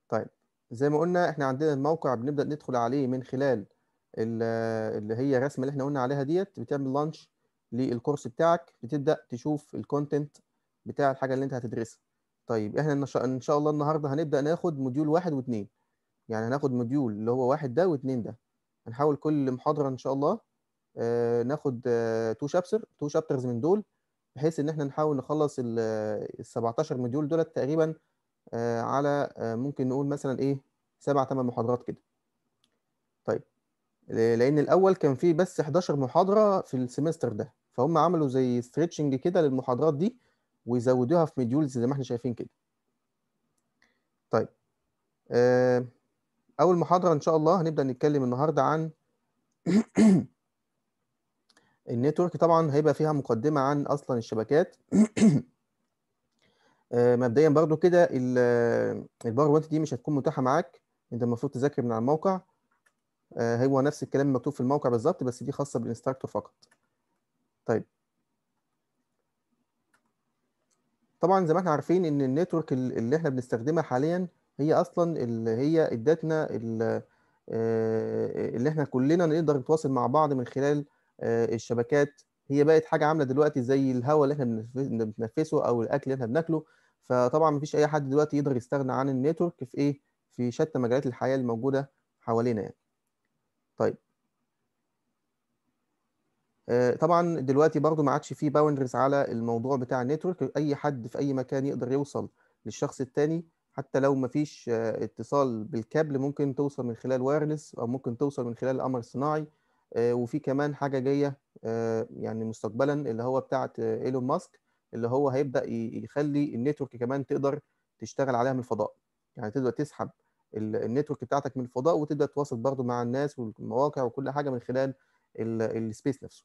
طيب زي ما قلنا احنا عندنا الموقع بنبدأ ندخل عليه من خلال ال- اللي هي الرسمة اللي احنا قلنا عليها ديت بتعمل لانش للكورس بتاعك بتبدأ تشوف الكونتنت بتاع الحاجة اللي انت هتدرسها طيب احنا ان شاء إن شاء الله النهارده هنبدأ ناخد موديول واحد واثنين يعني هناخد موديول اللي هو واحد ده واثنين ده هنحاول كل محاضرة ان شاء الله آه، ناخد تو شابتر تو شابترز من دول بحيث ان احنا نحاول نخلص ال ال 17 موديول دولت تقريبا آه، على آه، ممكن نقول مثلا ايه سبع ثمان محاضرات كده طيب ل- لان الاول كان فيه بس 11 محاضره في السمستر ده فهم عملوا زي ستريتشنج كده للمحاضرات دي ويزودوها في مديولز زي ما احنا شايفين كده طيب آه، اول محاضره ان شاء الله هنبدا نتكلم النهارده عن النتورك طبعا هيبقى فيها مقدمه عن اصلا الشبكات آه، مبدئيا برضو كده ال- الباوربوينت دي مش هتكون متاحه معاك انت المفروض تذاكر من على الموقع آه، هو نفس الكلام مكتوب في الموقع بالظبط بس دي خاصه بالانستراكتور فقط طيب طبعا زي ما احنا عارفين ان النتورك ال- اللي احنا بنستخدمها حاليا هي اصلا اللي هي ادتنا ال- آه، اللي احنا كلنا نقدر نتواصل مع بعض من خلال آه، الشبكات هي بقت حاجه عامله دلوقتي زي الهواء اللي احنا بنتنفس- بنتنفسه او الاكل اللي احنا بناكله فطبعا مفيش اي حد دلوقتي يقدر يستغنى عن النتورك في ايه في شتى مجالات الحياه الموجوده حوالينا يعني طيب آه، طبعا دلوقتي برضو ما عادش فيه باوندرز على الموضوع بتاع النتورك اي حد في اي مكان يقدر يوصل للشخص التاني حتى لو ما فيش آه، اتصال بالكابل ممكن توصل من خلال وايرلس او ممكن توصل من خلال القمر الصناعي آه، وفي كمان حاجة جاية آه، يعني مستقبلا اللي هو بتاعة آه، ايلون ماسك اللي هو هيبدأ ي- يخلي النتورك كمان تقدر تشتغل عليها من الفضاء يعني تقدر تسحب ال- النتورك بتاعتك من الفضاء وتبدأ تواصل برضو مع الناس والمواقع وكل حاجة من خلال السبيس نفسه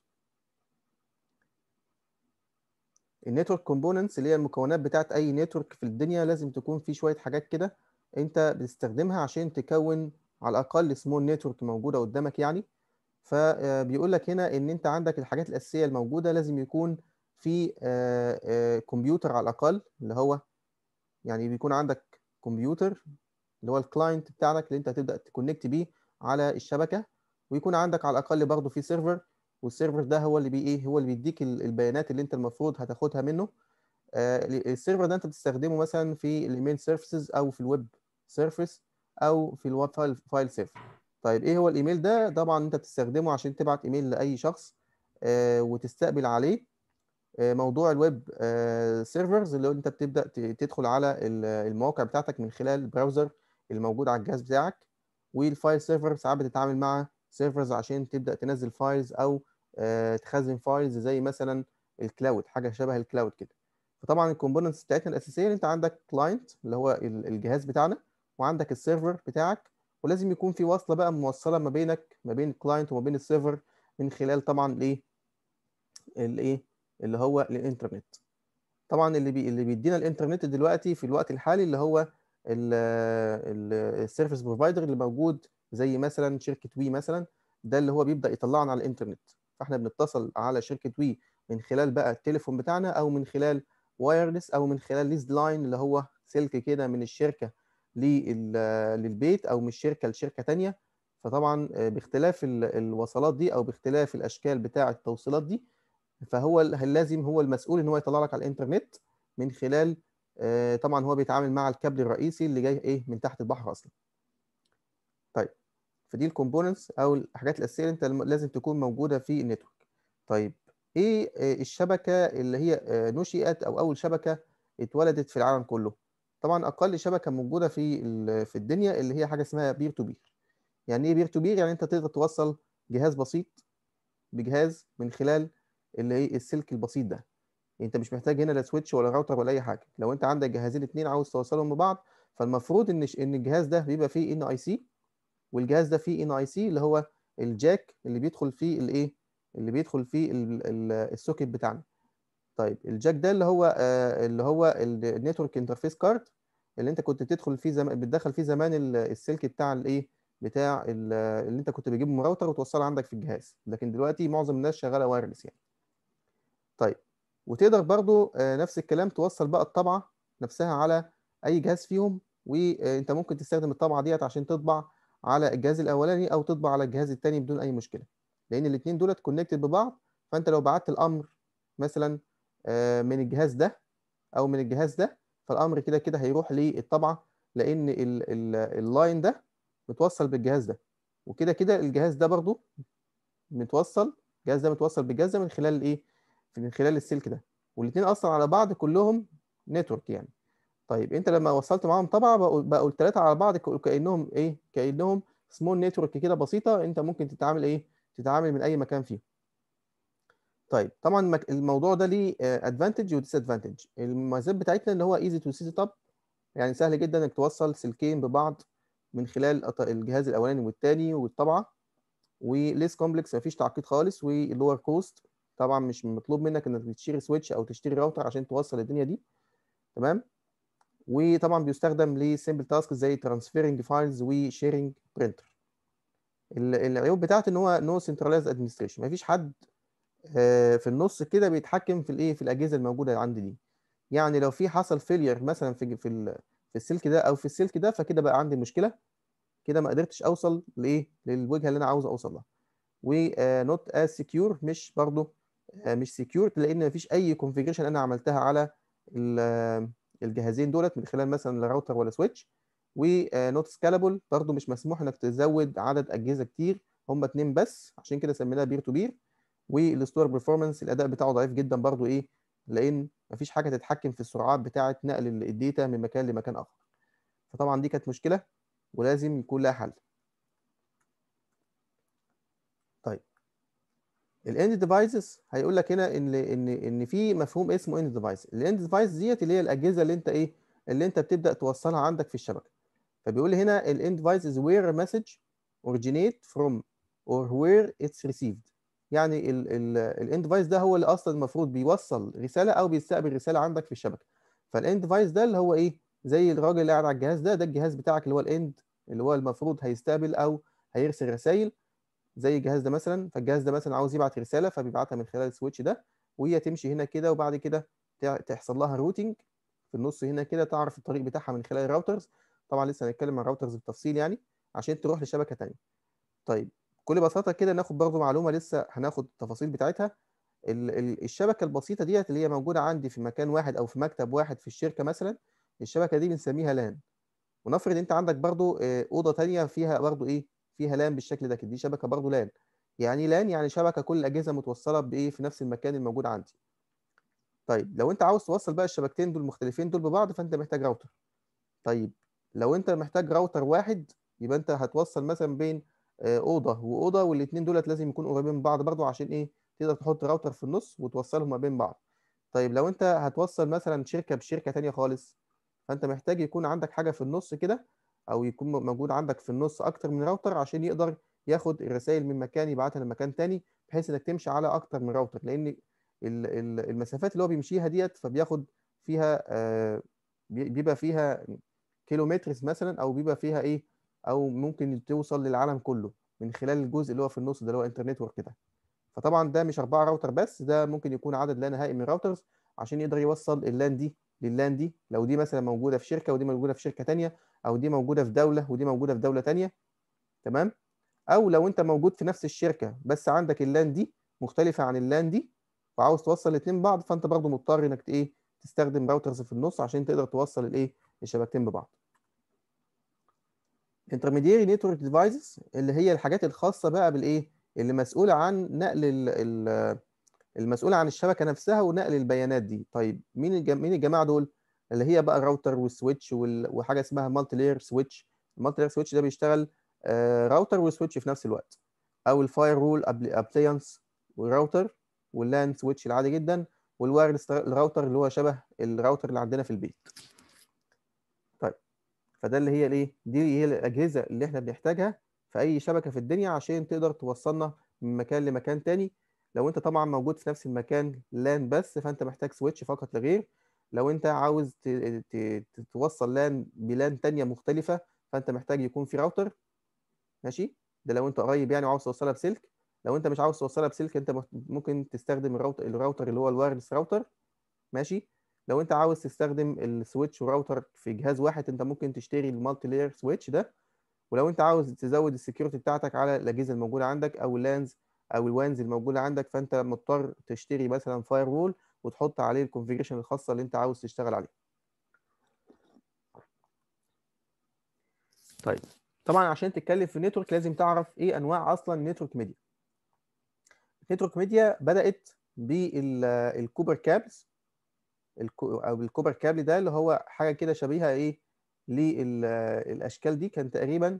النتورك كومبوننتس اللي هي المكونات بتاعت اي نتورك في الدنيا لازم تكون في شويه حاجات كده انت بتستخدمها عشان تكون على الاقل سمول نتورك موجوده قدامك يعني فبيقول لك هنا ان انت عندك الحاجات الاساسيه الموجوده لازم يكون في آه، آه، كمبيوتر على الاقل اللي هو يعني بيكون عندك كمبيوتر اللي هو الكلاينت بتاعك اللي انت هتبدا تكونكت بيه على الشبكه ويكون عندك على الاقل برضه في سيرفر والسيرفر ده هو اللي بي ايه هو اللي بيديك ال- البيانات اللي انت المفروض هتاخدها منه آه، السيرفر ده انت بتستخدمه مثلا في الايميل سيرفيسز او في الويب سيرفيس او في الويب فايل فايل سيرفر طيب ايه هو الايميل ده طبعا انت بتستخدمه عشان تبعت ايميل لاي شخص آه، وتستقبل عليه آه، موضوع الويب سيرفرز اللي هو انت بتبدا ت- تدخل على ال- المواقع بتاعتك من خلال البراوزر الموجود على الجهاز بتاعك والفايل سيرفر ساعات بتتعامل مع سيرفرز عشان تبدا تنزل فايلز او آه، تخزن فايلز زي مثلا الكلاود حاجه شبه الكلاود كده فطبعا الكومبوننتس بتاعتنا الاساسيه ان انت عندك كلاينت اللي هو ال- الجهاز بتاعنا وعندك السيرفر بتاعك ولازم يكون في وصله بقى موصله ما بينك ما بين الكلاينت وما بين السيرفر من خلال طبعا الايه الايه اللي هو الانترنت طبعا اللي بي اللي بيدينا الانترنت دلوقتي في الوقت الحالي اللي هو السيرفيس بروفايدر اللي موجود زي مثلا شركه وي مثلا ده اللي هو بيبدا يطلعنا على الانترنت فاحنا بنتصل على شركه وي من خلال بقى التليفون بتاعنا او من خلال وايرلس او من خلال ليز لاين اللي هو سلك كده من الشركه لل- للبيت او من الشركه لشركه تانية فطبعا آه، باختلاف ال- الوصلات دي او باختلاف الاشكال بتاعه التوصيلات دي فهو ال- لازم هو المسؤول ان هو يطلع لك على الانترنت من خلال آه، طبعا هو بيتعامل مع الكابل الرئيسي اللي جاي ايه من تحت البحر اصلا طيب فدي الكومبوننتس او الحاجات الاساسيه اللي انت الم- لازم تكون موجوده في النتورك طيب ايه آه، الشبكه اللي هي آه، نشئت او اول شبكه اتولدت في العالم كله طبعا اقل شبكه موجوده في ال- في الدنيا اللي هي حاجه اسمها بير تو بير يعني ايه بير تو بير يعني انت تقدر توصل جهاز بسيط بجهاز من خلال اللي هي السلك البسيط ده انت مش محتاج هنا لا سويتش ولا راوتر ولا اي حاجه لو انت عندك جهازين اتنين عاوز توصلهم ببعض فالمفروض ان ان الجهاز ده بيبقى فيه ان اي سي والجهاز ده فيه ان اي سي اللي هو الجاك اللي بيدخل فيه الايه اللي بيدخل فيه ال- ال- السوكت بتاعنا طيب الجاك ده اللي هو آه، اللي هو النتورك انترفيس كارد اللي انت كنت بتدخل فيه زمان بتدخل فيه زمان ال- السلك بتاع الايه بتاع ال- اللي انت كنت بتجيبه من راوتر وتوصله عندك في الجهاز لكن دلوقتي معظم الناس شغاله وايرلس يعني طيب وتقدر برضو آه، نفس الكلام توصل بقى الطبعة نفسها على أي جهاز فيهم وانت ممكن تستخدم الطبعه ديت عشان تطبع على الجهاز الاولاني او تطبع على الجهاز الثاني بدون اي مشكله لان الاثنين دولت كونكتد ببعض فانت لو بعت الامر مثلا آه، من الجهاز ده او من الجهاز ده فالامر كده كده هيروح للطبعه لان ال- ال- اللاين ده متوصل بالجهاز ده وكده كده الجهاز ده برضو متوصل الجهاز ده متوصل بالجهاز ده من خلال الايه من خلال السلك ده والاثنين اصلا على بعض كلهم نتورك يعني طيب انت لما وصلت معاهم طبعا بقوا بقوا الثلاثه على بعض ك- كانهم ايه كانهم سمول نتورك كده بسيطه انت ممكن تتعامل ايه تتعامل من اي مكان فيهم طيب طبعا المك- الموضوع ده ليه ادفانتج وديس ادفانتج المميزات بتاعتنا ان هو ايزي تو سيت اب يعني سهل جدا انك توصل سلكين ببعض من خلال الط- الجهاز الاولاني والثاني والطبعه وليس كومبلكس مفيش تعقيد خالص واللور كوست طبعا مش مطلوب منك انك تشتري سويتش او تشتري راوتر عشان توصل الدنيا دي تمام وطبعا بيستخدم لسيمبل تاسك زي ترانسفيرنج فايلز وشيرنج برينتر العيوب بتاعته ان هو نو سنترلايز ادمنستريشن مفيش حد آه، في النص كده بيتحكم في الايه في الاجهزه الموجوده عندي دي يعني لو في حصل فيلير مثلا في في ال- في السلك ده او في السلك ده فكده بقى عندي مشكله كده ما قدرتش اوصل لايه للوجهه اللي انا عاوز اوصل لها ونوت از سكيور مش برضو آه، مش سكيور لان مفيش اي كونفيجريشن انا عملتها على ال- آه، الجهازين دولت من خلال مثلا راوتر ولا سويتش ونوت سكالابل برضو مش مسموح انك تزود عدد اجهزه كتير هم اتنين بس عشان كده سميناها بير تو بير والستور برفورمانس الاداء بتاعه ضعيف جدا برضو ايه لان مفيش حاجه تتحكم في السرعات بتاعه نقل ال- الداتا من مكان لمكان اخر فطبعا دي كانت مشكله ولازم يكون لها حل طيب الاند ديفايسز هيقول لك هنا ان ان ان في مفهوم اسمه اند ديفايس الاند ديفايس ديت اللي هي الاجهزه اللي انت ايه اللي انت بتبدا توصلها عندك في الشبكه فبيقول لي هنا الاند ديفايس is where a message originate from or where it's received يعني الاند ديفايس ده هو اللي اصلا المفروض بيوصل رساله او بيستقبل رساله عندك في الشبكه فالاند ديفايس ده اللي هو ايه زي الراجل اللي قاعد على الجهاز ده ده الجهاز بتاعك اللي هو الاند اللي هو المفروض هيستقبل او هيرسل رسائل زي الجهاز ده مثلا فالجهاز ده مثلا عاوز يبعت رساله فبيبعتها من خلال السويتش ده وهي تمشي هنا كده وبعد كده تع- تحصل لها روتنج في النص هنا كده تعرف الطريق بتاعها من خلال الراوترز طبعا لسه هنتكلم عن الراوترز بالتفصيل يعني عشان تروح لشبكه تانيه طيب بكل بساطه كده ناخد برضو معلومه لسه هناخد التفاصيل بتاعتها ال- ال- الشبكه البسيطه ديت اللي هي موجوده عندي في مكان واحد او في مكتب واحد في الشركه مثلا الشبكه دي بنسميها لان ونفرض انت عندك برضو آه، اوضه تانية فيها برضو ايه فيها لان بالشكل ده كده دي شبكه برضو لان يعني لان يعني شبكه كل الاجهزه متوصله بايه في نفس المكان الموجود عندي طيب لو انت عاوز توصل بقى الشبكتين دول المختلفين دول ببعض فانت محتاج راوتر طيب لو انت محتاج راوتر واحد يبقى انت هتوصل مثلا بين آه، اوضه واوضه والاثنين دولت لازم يكونوا قريبين من بعض برضو عشان ايه تقدر تحط راوتر في النص وتوصلهم ما بين بعض طيب لو انت هتوصل مثلا شركه بشركه تانية خالص فانت محتاج يكون عندك حاجه في النص كده او يكون موجود عندك في النص اكتر من راوتر عشان يقدر ياخد الرسائل من مكان يبعتها لمكان تاني بحيث انك تمشي على اكتر من راوتر لان ال- ال- المسافات اللي هو بيمشيها ديت فبياخد فيها آه، بي- بيبقى فيها كيلومترز مثلا او بيبقى فيها ايه او ممكن توصل للعالم كله من خلال الجزء اللي هو في النص ده اللي هو انترنت ورك كده فطبعا ده مش أربعة راوتر بس ده ممكن يكون عدد لا نهائي من الراوترز عشان يقدر يوصل اللان دي لللان دي لو دي مثلا موجودة في شركة ودي موجودة في شركة تانية أو دي موجودة في دولة ودي موجودة في دولة تانية تمام أو لو أنت موجود في نفس الشركة بس عندك اللان دي مختلفة عن اللان دي وعاوز توصل الاتنين ببعض فأنت برضو مضطر إنك إيه تستخدم راوترز في النص عشان تقدر توصل الإيه الشبكتين ببعض intermediary network devices اللي هي الحاجات الخاصة بقى بالإيه اللي مسؤولة عن نقل ال ال المسؤولة عن الشبكة نفسها ونقل البيانات دي طيب مين الجم... مين الجماعة دول اللي هي بقى الراوتر والسويتش وال... وحاجة اسمها مالتي لاير سويتش المالتي لاير سويتش ده بيشتغل آه راوتر وسويتش في نفس الوقت او الفاير رول ابليانس والراوتر واللان سويتش العادي جدا والوايرلس الراوتر اللي هو شبه الراوتر اللي عندنا في البيت طيب فده اللي هي الايه دي هي الاجهزه اللي احنا بنحتاجها في اي شبكه في الدنيا عشان تقدر توصلنا من مكان لمكان تاني لو انت طبعا موجود في نفس المكان لان بس فانت محتاج سويتش فقط لا غير لو انت عاوز ت... ت... توصل لان بلان تانية مختلفة فانت محتاج يكون في راوتر ماشي ده لو انت قريب يعني وعاوز توصلها بسلك لو انت مش عاوز توصلها بسلك انت ممكن تستخدم الراوتر الراوتر اللي هو الوايرلس راوتر ماشي لو انت عاوز تستخدم السويتش وراوتر في جهاز واحد انت ممكن تشتري المالتي لاير سويتش ده ولو انت عاوز تزود السكيورتي بتاعتك على الاجهزه الموجوده عندك او اللانز او الوانز الموجوده عندك فانت مضطر تشتري مثلا فاير وول وتحط عليه الكونفيجريشن الخاصه اللي انت عاوز تشتغل عليها طيب طبعا عشان تتكلم في النتورك لازم تعرف ايه انواع اصلا النتورك ميديا النتورك ميديا بدات بالكوبر كابلز او الكوبر كابل ده اللي هو حاجه كده شبيهه ايه للاشكال دي كان تقريبا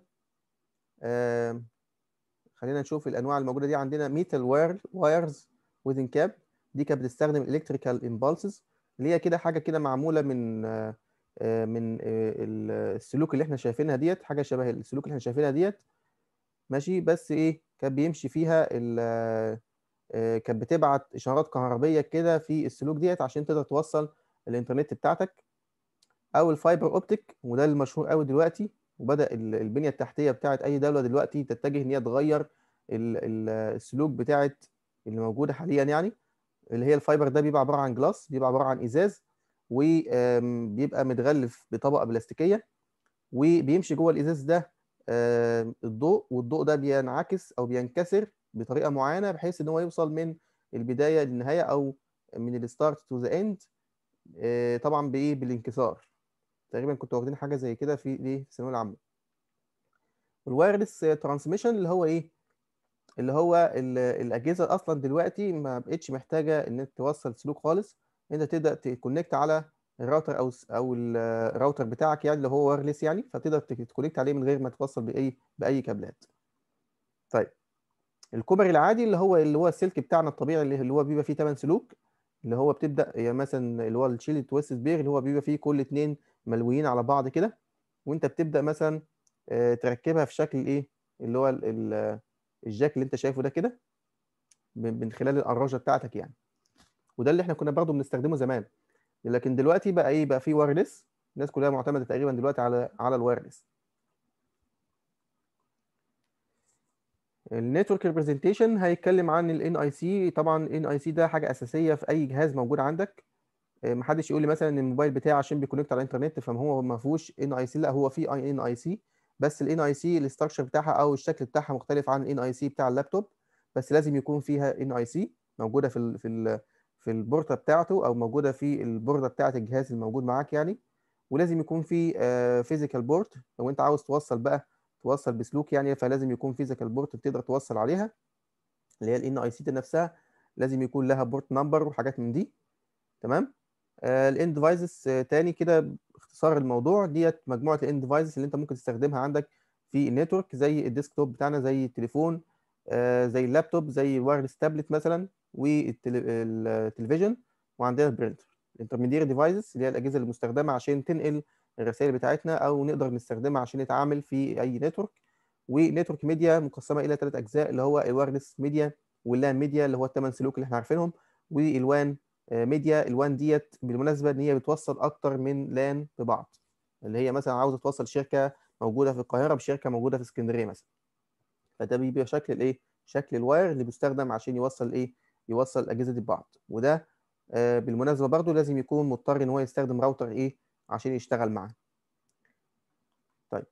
خلينا نشوف الانواع الموجوده دي عندنا ميتال واير وايرز وذن كاب دي كانت بتستخدم الكتريكال امبالسز اللي هي كده حاجه كده معموله من من السلوك اللي احنا شايفينها ديت حاجه شبه السلوك اللي احنا شايفينها ديت ماشي بس ايه كان بيمشي فيها كانت بتبعت اشارات كهربيه كده في السلوك ديت عشان تقدر توصل الانترنت بتاعتك او الفايبر اوبتيك وده المشهور قوي دلوقتي وبدا البنيه التحتيه بتاعت اي دوله دلوقتي تتجه ان هي تغير السلوك بتاعت اللي موجوده حاليا يعني اللي هي الفايبر ده بيبقى عباره عن جلاس بيبقى عباره عن ازاز وبيبقى متغلف بطبقه بلاستيكيه وبيمشي جوه الازاز ده الضوء والضوء ده بينعكس او بينكسر بطريقه معينه بحيث ان هو يوصل من البدايه للنهايه او من الستارت تو ذا اند طبعا بايه بالانكسار تقريبا كنتوا واخدين حاجه زي كده في ايه في الثانويه العامه والوايرلس ترانسميشن اللي هو ايه اللي هو الاجهزه اصلا دلوقتي ما بقتش محتاجه ان انت توصل سلوك خالص انت تبدا تكونكت على الراوتر او او الراوتر بتاعك يعني اللي هو وايرلس يعني فتقدر تكونكت عليه من غير ما توصل باي باي كابلات طيب الكوبري العادي اللي هو اللي هو السلك بتاعنا الطبيعي اللي هو بيبقى فيه 8 سلوك اللي هو بتبدا يعني مثلا اللي هو الشيل تويست بير اللي هو بيبقى فيه كل اتنين ملويين على بعض كده وانت بتبدا مثلا تركبها في شكل ايه اللي هو الجاك اللي انت شايفه ده كده من خلال القراجه بتاعتك يعني وده اللي احنا كنا برضه بنستخدمه زمان لكن دلوقتي بقى ايه بقى في وايرلس الناس كلها معتمده تقريبا دلوقتي على على الوايرلس النتورك ريبريزنتيشن هيتكلم عن الان اي سي طبعا الان اي سي ده حاجه اساسيه في اي جهاز موجود عندك محدش يقول لي مثلا ان الموبايل بتاعي عشان بيكونكت على الانترنت فما هو ما فيهوش ان اي سي لا هو في اي ان اي سي بس الان اي سي الاستراكشر بتاعها او الشكل بتاعها مختلف عن الان اي سي بتاع اللابتوب بس لازم يكون فيها ان اي سي موجوده في ال في ال في البورده بتاعته او موجوده في البورده بتاعه الجهاز الموجود معاك يعني ولازم يكون في فيزيكال بورت لو انت عاوز توصل بقى توصل بسلوك يعني فلازم يكون فيزيكال بورت بتقدر توصل عليها اللي هي الان اي سي نفسها لازم يكون لها بورت نمبر وحاجات من دي تمام الاند ديفايسز تاني كده باختصار الموضوع ديت مجموعه الاند ديفايسز اللي انت ممكن تستخدمها عندك في النتورك زي الديسكتوب بتاعنا زي التليفون زي اللابتوب زي الوايرلس تابلت مثلا والتلفزيون وعندنا البرنتر الانترميدير ديفايسز اللي هي الاجهزه المستخدمه عشان تنقل الرسائل بتاعتنا او نقدر نستخدمها عشان نتعامل في اي نتورك ونتورك ميديا مقسمه الى ثلاث اجزاء اللي هو الوايرلس ميديا واللان ميديا اللي هو الثمان سلوك اللي احنا عارفينهم والوان ميديا الوان ديت بالمناسبه ان هي بتوصل اكتر من لان ببعض اللي هي مثلا عاوزه توصل شركه موجوده في القاهره بشركه موجوده في اسكندريه مثلا فده بيبقى شكل الايه شكل الواير اللي بيستخدم عشان يوصل ايه يوصل الاجهزه دي ببعض وده آه بالمناسبه برضو لازم يكون مضطر ان هو يستخدم راوتر ايه عشان يشتغل معاه طيب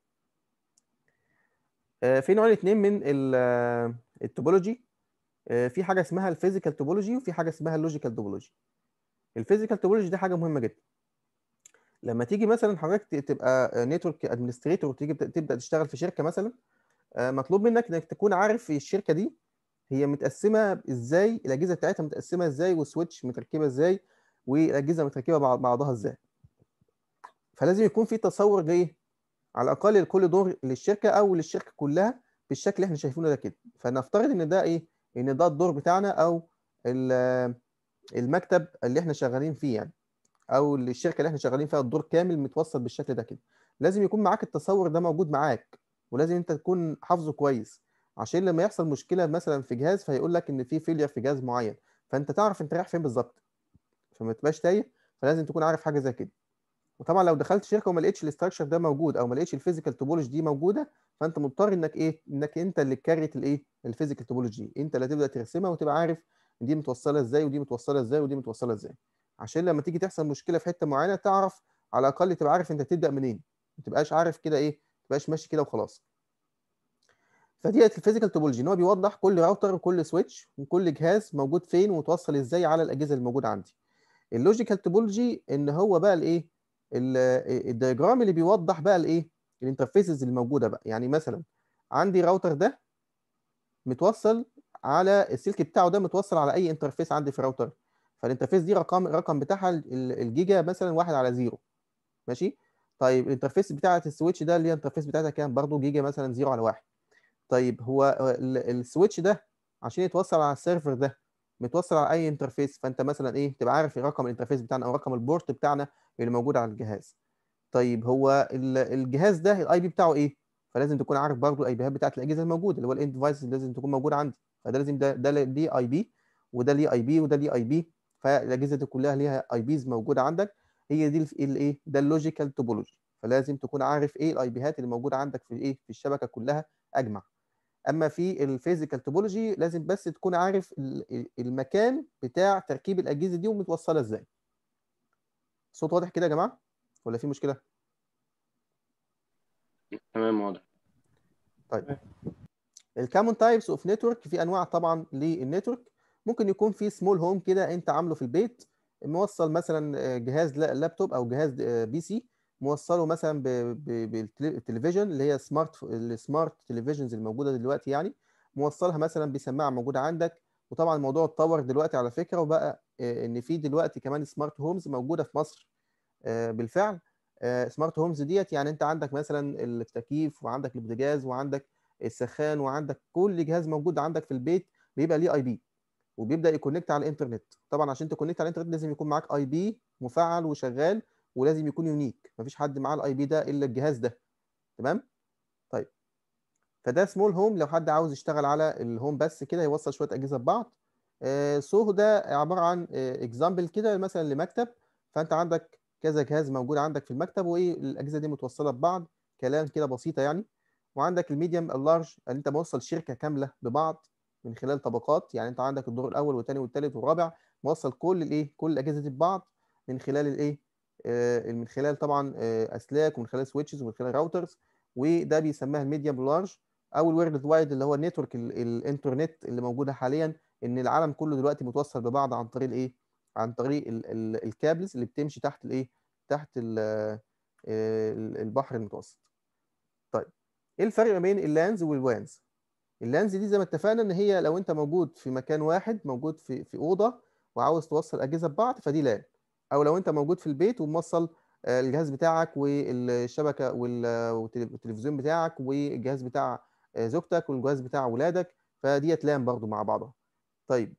آه في نوعين اتنين من التوبولوجي آه في حاجه اسمها الفيزيكال توبولوجي وفي حاجه اسمها اللوجيكال توبولوجي الفيزيكال توبولوجي دي حاجه مهمه جدا لما تيجي مثلا حضرتك تبقى نتورك ادمنستريتور وتيجي تبدا تشتغل في شركه مثلا مطلوب منك انك تكون عارف الشركه دي هي متقسمه ازاي الاجهزه بتاعتها متقسمه ازاي والسويتش متركبه ازاي والاجهزه متركبه بعضها ازاي فلازم يكون في تصور لايه على الاقل لكل دور للشركه او للشركه كلها بالشكل اللي احنا شايفينه ده كده فنفترض ان ده ايه ان ده الدور بتاعنا او المكتب اللي احنا شغالين فيه يعني او الشركه اللي احنا شغالين فيها الدور كامل متوصل بالشكل ده كده لازم يكون معاك التصور ده موجود معاك ولازم انت تكون حافظه كويس عشان لما يحصل مشكله مثلا في جهاز فيقول لك ان في فيلير في جهاز معين فانت تعرف انت رايح فين بالظبط فما تبقاش تايه فلازم تكون عارف حاجه زي كده وطبعا لو دخلت شركه وما لقيتش الاستراكشر ده موجود او ما لقيتش الفيزيكال توبولوجي دي موجوده فانت مضطر انك ايه انك انت اللي تكريت الايه الفيزيكال توبولوجي انت اللي تبدا ترسمها وتبقى عارف دي متوصله ازاي ودي متوصله ازاي ودي متوصله ازاي عشان لما تيجي تحصل مشكله في حته معينه تعرف على الاقل تبقى عارف انت تبدا منين ما تبقاش عارف كده ايه ما تبقاش ماشي كده وخلاص فديت الفيزيكال توبولوجي ان هو بيوضح كل راوتر وكل سويتش وكل جهاز موجود فين ومتوصل ازاي على الاجهزه الموجوده عندي اللوجيكال توبولوجي ان هو بقى الايه الدياجرام اللي بيوضح بقى الايه الانترفيسز اللي موجوده بقى يعني مثلا عندي راوتر ده متوصل على السلك بتاعه ده متوصل على اي انترفيس عندي في الراوتر فالانترفيس دي رقم الرقم بتاعها الجيجا مثلا واحد على زيرو ماشي طيب الانترفيس بتاعه السويتش ده اللي هي الانترفيس بتاعتها كام برضه جيجا مثلا زيرو على واحد طيب هو السويتش ده عشان يتوصل على السيرفر ده متوصل على اي انترفيس فانت مثلا ايه تبقى عارف رقم الانترفيس بتاعنا او رقم البورت بتاعنا اللي موجود على الجهاز طيب هو الجهاز ده الاي بي بتاعه ايه فلازم تكون عارف برضه الاي بيات بتاعت الاجهزه الموجوده اللي هو الاند ديفايس لازم تكون موجوده عندي فده لازم ده ده ليه اي بي وده ليه اي بي وده ليه اي بي فالاجهزه دي كلها ليها اي بيز موجوده عندك هي دي الايه ده اللوجيكال توبولوجي فلازم تكون عارف ايه الاي بيهات اللي موجوده عندك في ايه في الشبكه كلها اجمع اما في الفيزيكال توبولوجي لازم بس تكون عارف المكان بتاع تركيب الاجهزه دي ومتوصله ازاي الصوت واضح كده يا جماعه ولا في مشكله تمام واضح طيب الكامون تايبس اوف نتورك في انواع طبعا للنتورك ممكن يكون في سمول هوم كده انت عامله في البيت موصل مثلا جهاز لابتوب او جهاز بي سي موصله مثلا بالتلفزيون اللي هي سمارت السمارت تلفزيونز الموجوده دلوقتي يعني موصلها مثلا بسماعه موجوده عندك وطبعا الموضوع اتطور دلوقتي على فكره وبقى ان في دلوقتي كمان سمارت هومز موجوده في مصر بالفعل سمارت هومز ديت يعني انت عندك مثلا التكييف وعندك البوتاجاز وعندك السخان وعندك كل جهاز موجود عندك في البيت بيبقى ليه اي بي وبيبدا يكونكت على الانترنت طبعا عشان تكونكت على الانترنت لازم يكون معاك اي بي مفعل وشغال ولازم يكون يونيك مفيش حد معاه الاي بي ده الا الجهاز ده تمام طيب فده سمول هوم لو حد عاوز يشتغل على الهوم بس كده يوصل شويه اجهزه ببعض سو ده عباره عن اكزامبل كده مثلا لمكتب فانت عندك كذا جهاز موجود عندك في المكتب والاجهزه دي متوصله ببعض كلام كده بسيطه يعني وعندك الميديوم اللارج اللي انت موصل شركه كامله ببعض من خلال طبقات يعني انت عندك الدور الاول والثاني والثالث والرابع موصل كل الايه كل الاجهزه دي ببعض من خلال الايه آه من خلال طبعا آه اسلاك ومن خلال سويتشز ومن خلال راوترز وده بيسميها الميديوم لارج او الويرلد وايد اللي هو النتورك الانترنت اللي موجوده حاليا ان العالم كله دلوقتي متوصل ببعض عن طريق الايه عن طريق الكابلز اللي بتمشي تحت الايه تحت البحر المتوسط طيب ايه الفرق ما بين اللانز والوانز اللانز دي زي ما اتفقنا ان هي لو انت موجود في مكان واحد موجود في في اوضه وعاوز توصل اجهزه ببعض فدي لان او لو انت موجود في البيت وموصل الجهاز بتاعك والشبكه والتلفزيون بتاعك والجهاز بتاع زوجتك والجهاز بتاع اولادك فديت لان برضو مع بعضها طيب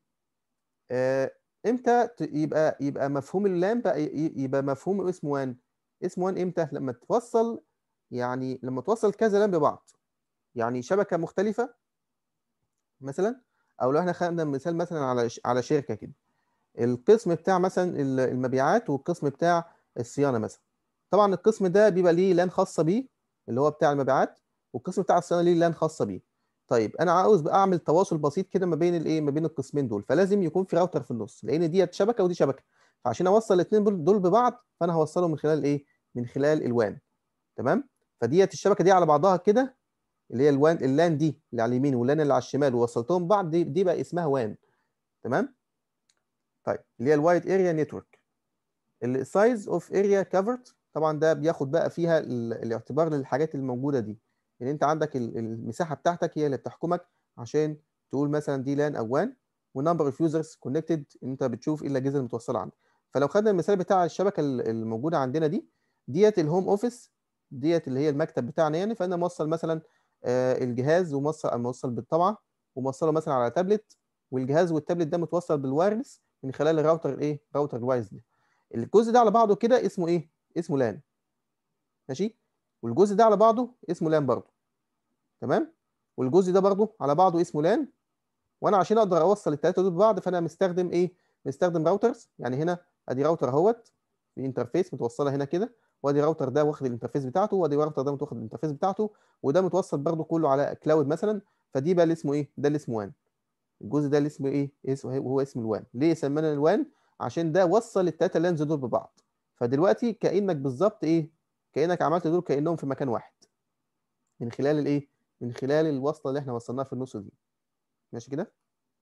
امتى يبقى يبقى مفهوم اللان بقى يبقى مفهوم اسمه وان اسمه وان امتى لما توصل يعني لما توصل كذا لان ببعض يعني شبكه مختلفه مثلا او لو احنا خدنا مثال مثلا على على شركه كده القسم بتاع مثلا المبيعات والقسم بتاع الصيانه مثلا طبعا القسم ده بيبقى ليه لان خاصه بيه اللي هو بتاع المبيعات والقسم بتاع الصيانه ليه لان خاصه بيه طيب انا عاوز بقى اعمل تواصل بسيط كده ما بين الايه ما بين القسمين دول فلازم يكون في راوتر في النص لان ديت شبكه ودي شبكه فعشان اوصل الاثنين دول ببعض فانا هوصلهم من خلال ايه من خلال الوان تمام فديت الشبكه دي على بعضها كده اللي هي الوان اللان دي اللي على اليمين واللان اللي على الشمال ووصلتهم بعض دي, دي بقى اسمها وان تمام طيب اللي هي الوايد اريا نتورك السايز اوف اريا كفرد طبعا ده بياخد بقى فيها الاعتبار للحاجات الموجوده دي ان انت عندك المساحه بتاعتك هي اللي بتحكمك عشان تقول مثلا دي لان او وان ونمبر اوف يوزرز كونكتد انت بتشوف ايه الاجهزه المتوصله عندك فلو خدنا المثال بتاع الشبكه الموجوده عندنا دي ديت الهوم اوفيس ديت اللي هي المكتب بتاعنا يعني فانا موصل مثلا الجهاز وموصل موصل بالطبعه وموصله مثلا على تابلت والجهاز والتابلت ده متوصل بالوايرلس من خلال الراوتر الايه راوتر الوايرلس ده الجزء ده على بعضه كده اسمه ايه اسمه لان ماشي والجزء ده على بعضه اسمه لان برضه تمام والجزء ده برضه على بعضه اسمه لان وانا عشان اقدر اوصل الثلاثه دول ببعض فانا مستخدم ايه مستخدم راوترز يعني هنا ادي راوتر اهوت في انترفيس متوصله هنا كده وادي راوتر ده واخد الانترفيس بتاعته وادي راوتر ده واخد الانترفيس بتاعته وده متوصل برضه كله على كلاود مثلا فدي بقى اللي اسمه ايه ده اللي اسمه وان الجزء ده اللي اسمه ايه اسمه هو اسم الوان ليه سمينا الوان عشان ده وصل الثلاثه لينز دول ببعض فدلوقتي كانك بالظبط ايه كانك عملت دول كانهم في مكان واحد من خلال الايه من خلال الوصله اللي احنا وصلناها في النص دي ماشي كده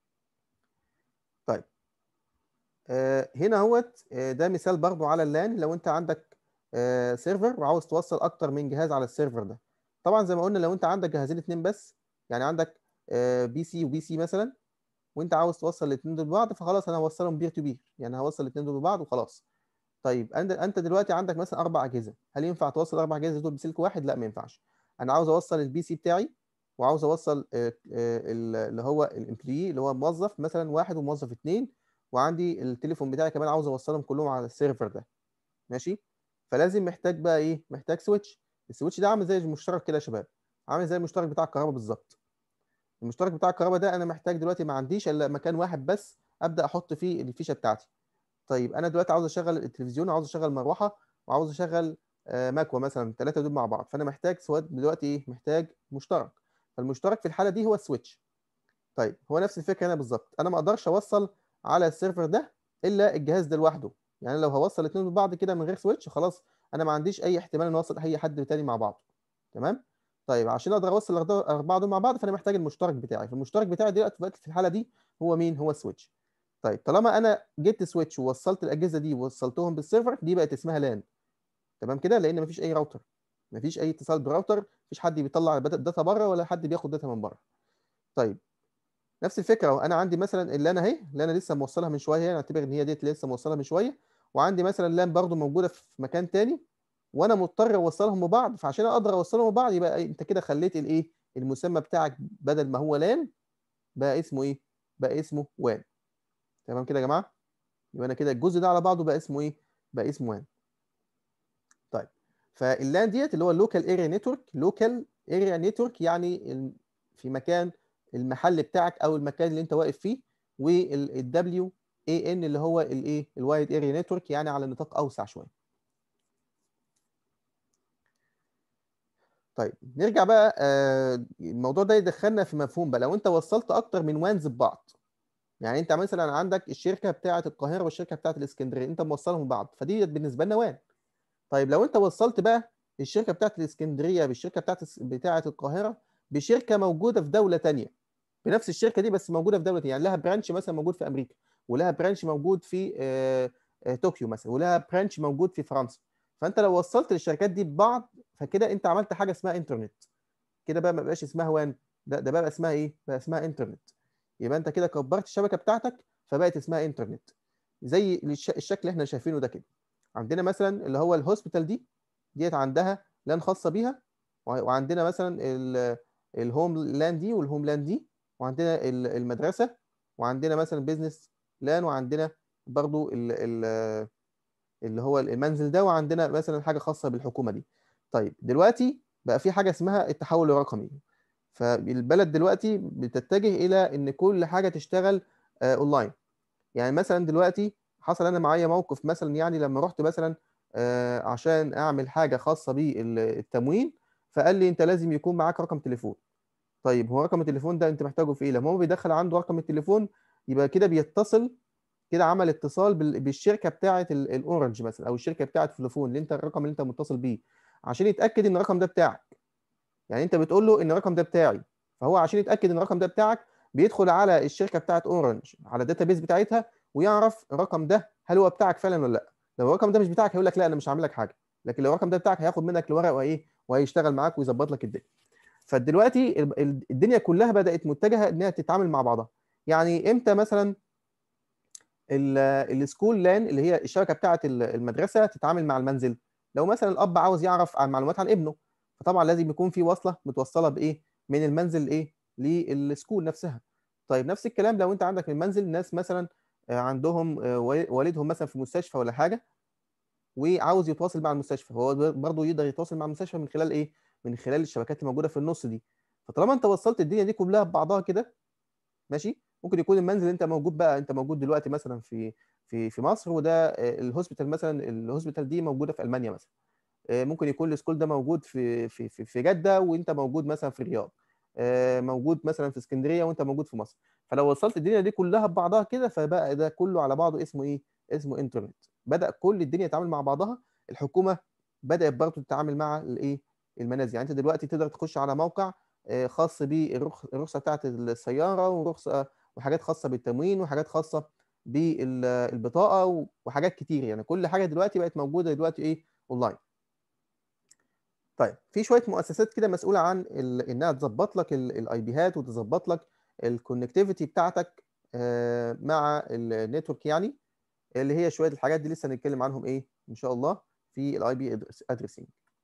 طيب آه هنا اهوت آه ده مثال برضو على اللان لو انت عندك آه سيرفر وعاوز توصل اكتر من جهاز على السيرفر ده طبعا زي ما قلنا لو انت عندك جهازين اتنين بس يعني عندك آه بي سي وبي سي مثلا وانت عاوز توصل الاثنين دول ببعض فخلاص انا هوصلهم بير تو بير يعني هوصل الاثنين دول ببعض وخلاص طيب انت انت دلوقتي عندك مثلا اربع اجهزه هل ينفع توصل اربع اجهزه دول بسلك واحد لا ما ينفعش انا عاوز اوصل البي سي بتاعي وعاوز اوصل اللي هو الامبلوي اللي هو موظف مثلا واحد وموظف اثنين وعندي التليفون بتاعي كمان عاوز اوصلهم كلهم على السيرفر ده ماشي فلازم محتاج بقى ايه محتاج سويتش السويتش ده عامل زي المشترك كده يا شباب عامل زي المشترك بتاع الكهرباء بالظبط المشترك بتاع الكهرباء ده انا محتاج دلوقتي ما عنديش الا مكان واحد بس ابدا احط فيه الفيشه بتاعتي طيب انا دلوقتي عاوز اشغل التلفزيون وعاوز اشغل مروحه وعاوز اشغل مكوه مثلا الثلاثه دول مع بعض فانا محتاج سواد دلوقتي ايه محتاج مشترك فالمشترك في الحاله دي هو السويتش طيب هو نفس الفكره هنا بالظبط انا ما اقدرش اوصل على السيرفر ده الا الجهاز ده لوحده يعني لو هوصل الاثنين ببعض كده من غير سويتش خلاص انا ما عنديش اي احتمال ان اوصل اي حد تاني مع بعض تمام طيب عشان اقدر اوصل الاربعه دول مع بعض فانا محتاج المشترك بتاعي فالمشترك بتاعي دلوقتي في الحاله دي هو مين هو السويتش طيب طالما انا جبت سويتش ووصلت الاجهزه دي ووصلتهم بالسيرفر دي بقت اسمها لان تمام كده لان مفيش اي راوتر مفيش اي اتصال براوتر مفيش حد بيطلع الداتا بره ولا حد بياخد داتا من بره طيب نفس الفكره انا عندي مثلا اللي انا اهي اللي انا لسه موصلها من شويه نعتبر ان هي ديت لسه موصلها من شويه وعندي مثلا لان برضو موجوده في مكان تاني وانا مضطر اوصلهم ببعض فعشان اقدر اوصلهم ببعض يبقى انت كده خليت الايه المسمى بتاعك بدل ما هو لان بقى اسمه ايه بقى اسمه وان تمام كده يا جماعه يبقى انا كده الجزء ده على بعضه بقى اسمه ايه بقى اسمه وان طيب فاللان ديت اللي هو اللوكال اريا نتورك لوكال اريا نتورك يعني في مكان المحل بتاعك او المكان اللي انت واقف فيه والدبليو اي ان اللي هو الايه الوايد اريا نتورك يعني على نطاق اوسع شويه طيب نرجع بقى آه الموضوع ده يدخلنا في مفهوم بقى لو انت وصلت اكتر من وانز ببعض يعني انت مثلا عندك الشركه بتاعه القاهره والشركه بتاعه الاسكندريه انت موصلهم ببعض فدي بالنسبه لنا وان طيب لو انت وصلت بقى الشركه بتاعه الاسكندريه بالشركه بتاعه بتاعه القاهره بشركه موجوده في دوله ثانيه بنفس الشركه دي بس موجوده في دوله تانية. يعني لها برانش مثلا موجود في امريكا ولها برانش موجود في آه آه طوكيو مثلا ولها برانش موجود في فرنسا فانت لو وصلت الشركات دي ببعض فكده انت عملت حاجه اسمها انترنت كده بقى ما بقاش اسمها وان ده ده بقى اسمها ايه بقى اسمها انترنت يبقى انت كده كبرت الشبكه بتاعتك فبقت اسمها انترنت زي الشكل اللي احنا شايفينه ده كده عندنا مثلا اللي هو الهوسبيتال دي ديت عندها لان خاصه بيها وعندنا مثلا الهوم لاند دي والهوم لاند دي وعندنا المدرسه وعندنا مثلا بيزنس لان وعندنا برضو ال ال اللي هو المنزل ده وعندنا مثلا حاجه خاصه بالحكومه دي طيب دلوقتي بقى في حاجه اسمها التحول الرقمي فالبلد دلوقتي بتتجه الى ان كل حاجه تشتغل آه اونلاين يعني مثلا دلوقتي حصل انا معايا موقف مثلا يعني لما رحت مثلا آه عشان اعمل حاجه خاصه بالتموين فقال لي انت لازم يكون معاك رقم تليفون طيب هو رقم التليفون ده انت محتاجه في ايه لما هو بيدخل عنده رقم التليفون يبقى كده بيتصل كده عمل اتصال بالشركه بتاعه الاورنج مثلا او الشركه بتاعه فودافون اللي انت الرقم اللي انت متصل بيه عشان يتاكد ان الرقم ده بتاعك يعني انت بتقول له ان الرقم ده بتاعي فهو عشان يتاكد ان الرقم ده بتاعك بيدخل على الشركه بتاعه اورنج على الداتا بيز بتاعتها ويعرف الرقم ده هل هو بتاعك فعلا ولا لا لو الرقم ده مش بتاعك هيقول لك لا انا مش هعمل لك حاجه لكن لو الرقم ده بتاعك هياخد منك الورق وايه وهيشتغل معاك ويظبط لك الدنيا فدلوقتي الدنيا كلها بدات متجهه انها تتعامل مع بعضها يعني امتى مثلا السكول لان اللي هي الشبكه بتاعه المدرسه تتعامل مع المنزل لو مثلا الاب عاوز يعرف عن معلومات عن ابنه فطبعا لازم يكون في وصله متوصله بايه من المنزل ايه للسكول نفسها طيب نفس الكلام لو انت عندك المنزل ناس مثلا عندهم والدهم مثلا في مستشفى ولا حاجه وعاوز يتواصل مع المستشفى هو برضه يقدر يتواصل مع المستشفى من خلال ايه من خلال الشبكات الموجوده في النص دي فطالما انت وصلت الدنيا دي كلها ببعضها كده ماشي ممكن يكون المنزل انت موجود بقى انت موجود دلوقتي مثلا في في في مصر وده الهوسبيتال مثلا الهوسبيتال دي موجوده في المانيا مثلا ممكن يكون السكول ده موجود في في في, في جده وانت موجود مثلا في الرياض موجود مثلا في اسكندريه وانت موجود في مصر فلو وصلت الدنيا دي كلها ببعضها كده فبقى ده كله على بعضه اسمه ايه اسمه انترنت بدا كل الدنيا تتعامل مع بعضها الحكومه بدات برضه تتعامل مع الايه المنازل يعني انت دلوقتي تقدر تخش على موقع آه، خاص بالرخصه بتاعه السياره ورخصه وحاجات خاصه بالتموين وحاجات خاصه بالبطاقه وحاجات كتير يعني كل حاجه دلوقتي بقت موجوده دلوقتي ايه اونلاين طيب في شويه مؤسسات كده مسؤوله عن انها تظبط لك الاي بيهات وتظبط لك الكونكتيفيتي بتاعتك آه، مع النتورك يعني اللي هي شويه الحاجات دي لسه هنتكلم عنهم ايه ان شاء الله في الاي بي ادريسنج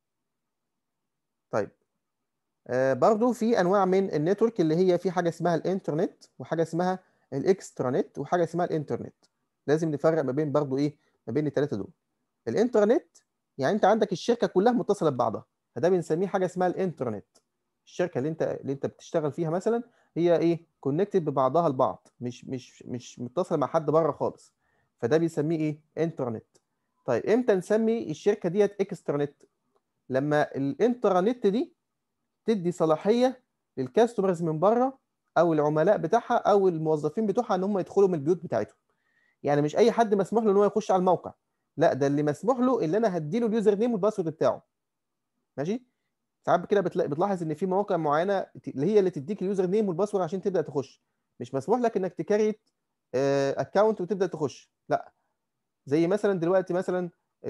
طيب آه، برضو في انواع من النتورك اللي هي في حاجه اسمها الانترنت وحاجه اسمها الاكسترانت وحاجه اسمها الانترنت لازم نفرق ما بين برضو ايه ما بين الثلاثه دول الانترنت يعني انت عندك الشركه كلها متصله ببعضها فده بنسميه حاجه اسمها الانترنت الشركه اللي انت اللي انت بتشتغل فيها مثلا هي ايه كونكتد ببعضها البعض مش مش مش متصله مع حد بره خالص فده بيسميه ايه انترنت طيب امتى نسمي الشركه ديت اكسترنت لما الانترنت دي تدي صلاحيه للكاستمرز من بره او العملاء بتاعها او الموظفين بتوعها ان هم يدخلوا من البيوت بتاعتهم يعني مش اي حد مسموح له ان هو يخش على الموقع لا ده اللي مسموح له اللي انا هديله اليوزر نيم والباسورد بتاعه ماشي ساعات كده بتلاحظ ان في مواقع معينه اللي هي اللي تديك اليوزر نيم والباسورد عشان تبدا تخش مش مسموح لك انك تكريت اكونت وتبدا تخش لا زي مثلا دلوقتي مثلا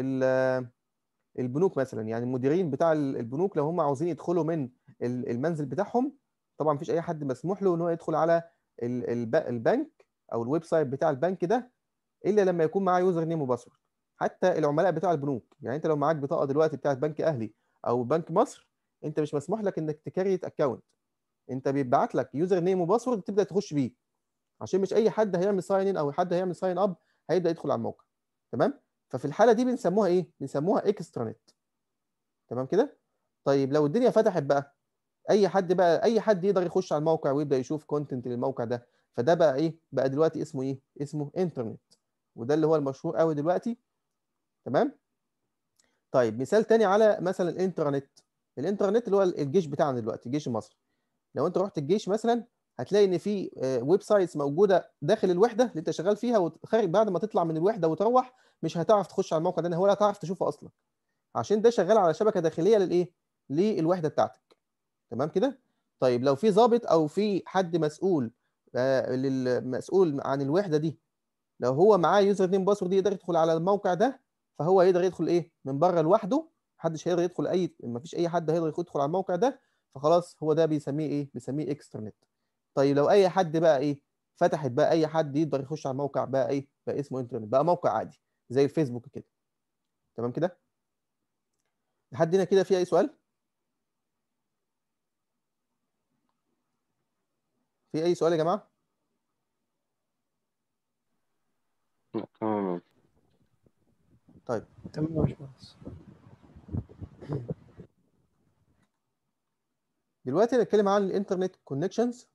البنوك مثلا يعني المديرين بتاع البنوك لو هم عاوزين يدخلوا من المنزل بتاعهم طبعا مفيش اي حد مسموح له ان هو يدخل على البنك او الويب سايت بتاع البنك ده الا لما يكون معاه يوزر نيم وباسورد حتى العملاء بتاع البنوك يعني انت لو معاك بطاقه دلوقتي بتاعت بنك اهلي او بنك مصر انت مش مسموح لك انك تكريت اكونت انت بيتبعت لك يوزر نيم وباسورد تبدا تخش بيه عشان مش اي حد هيعمل ساين ان او حد هيعمل ساين اب هيبدا يدخل على الموقع تمام ففي الحاله دي بنسموها ايه بنسموها اكسترانت تمام كده طيب لو الدنيا فتحت بقى اي حد بقى اي حد يقدر يخش على الموقع ويبدا يشوف كونتنت للموقع ده فده بقى ايه بقى دلوقتي اسمه ايه اسمه انترنت وده اللي هو المشهور قوي دلوقتي تمام طيب مثال تاني على مثلا الانترنت الانترنت اللي هو الجيش بتاعنا دلوقتي الجيش المصري لو انت رحت الجيش مثلا هتلاقي ان في ويب سايتس موجوده داخل الوحده اللي انت شغال فيها وخارج بعد ما تطلع من الوحده وتروح مش هتعرف تخش على الموقع ده ولا هتعرف تشوفه اصلا عشان ده شغال على شبكه داخليه للايه للوحده بتاعتك تمام كده طيب لو في ضابط او في حد مسؤول مسؤول عن الوحده دي لو هو معاه يوزر نيم باسورد يقدر يدخل على الموقع ده فهو يقدر يدخل ايه من بره لوحده محدش هيقدر يدخل اي مفيش اي حد هيقدر يدخل على الموقع ده فخلاص هو ده بيسميه ايه بيسميه اكسترنت طيب لو اي حد بقى ايه فتحت بقى اي حد يقدر يخش على الموقع بقى ايه بقى اسمه انترنت بقى موقع عادي زي الفيسبوك كده تمام كده لحد هنا كده في اي سؤال في اي سؤال يا جماعه تمام طيب تمام يا باشمهندس دلوقتي هنتكلم عن الانترنت كونكشنز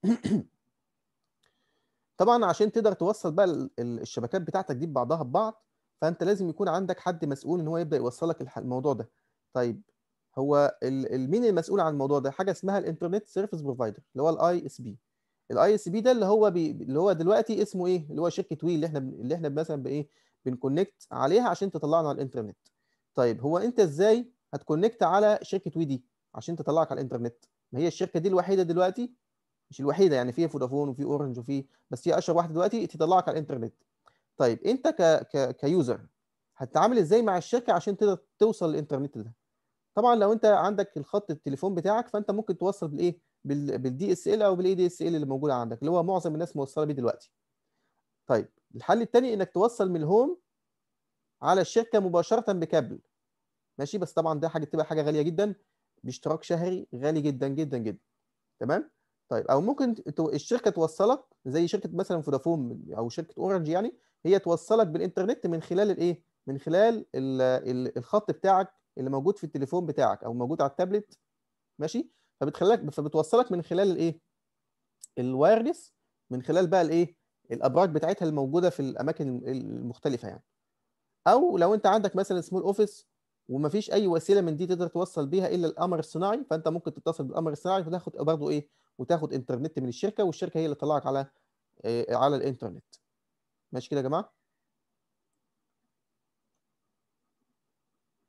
طبعا عشان تقدر توصل بقى الشبكات بتاعتك دي ببعضها ببعض فانت لازم يكون عندك حد مسؤول ان هو يبدا يوصلك الموضوع ده طيب هو مين المسؤول عن الموضوع ده حاجه اسمها الانترنت سيرفيس بروفايدر اللي هو الاي اس بي الاي اس بي ده اللي هو بي اللي هو دلوقتي اسمه ايه اللي هو شركه وي اللي احنا اللي احنا مثلا بايه بنكونكت عليها عشان تطلعنا على الانترنت طيب هو انت ازاي هتكونكت على شركه وي دي عشان تطلعك على الانترنت ما هي الشركه دي الوحيده دلوقتي مش الوحيده يعني في فودافون وفي اورنج وفي بس هي اشهر واحده دلوقتي تطلعك على الانترنت طيب انت ك ك كيوزر هتتعامل ازاي مع الشركه عشان تقدر توصل للانترنت ده طبعا لو انت عندك الخط التليفون بتاعك فانت ممكن توصل بالايه بالدي اس ال او بالاي دي اس ال اللي موجوده عندك اللي هو معظم الناس موصله بيه دلوقتي طيب الحل الثاني انك توصل من الهوم على الشركه مباشره بكابل ماشي بس طبعا ده حاجه تبقى حاجه غاليه جدا باشتراك شهري غالي جدا جدا جدا تمام طيب او ممكن الشركه توصلك زي شركه مثلا فودافون او شركه اورنج يعني هي توصلك بالانترنت من خلال الايه من خلال الخط بتاعك اللي موجود في التليفون بتاعك او موجود على التابلت ماشي فبتخليك فبتوصلك من خلال الايه الوايرلس من خلال بقى الايه الابراج بتاعتها الموجوده في الاماكن المختلفه يعني او لو انت عندك مثلا سمول اوفيس ومفيش اي وسيله من دي تقدر توصل بيها الا القمر الصناعي فانت ممكن تتصل بالقمر الصناعي وتاخد برضه ايه وتاخد انترنت من الشركه والشركه هي اللي تطلعك على على الانترنت ماشي كده يا جماعه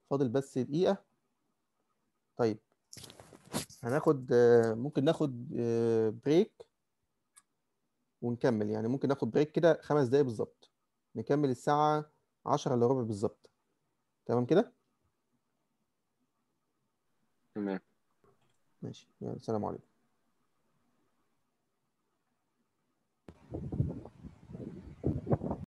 فاضل بس دقيقة طيب هناخد آه، ممكن ناخد آه، بريك ونكمل يعني ممكن ناخد بريك كده خمس دقايق بالظبط نكمل الساعة عشرة إلا ربع بالظبط تمام كده تمام ماشي يلا سلام عليكم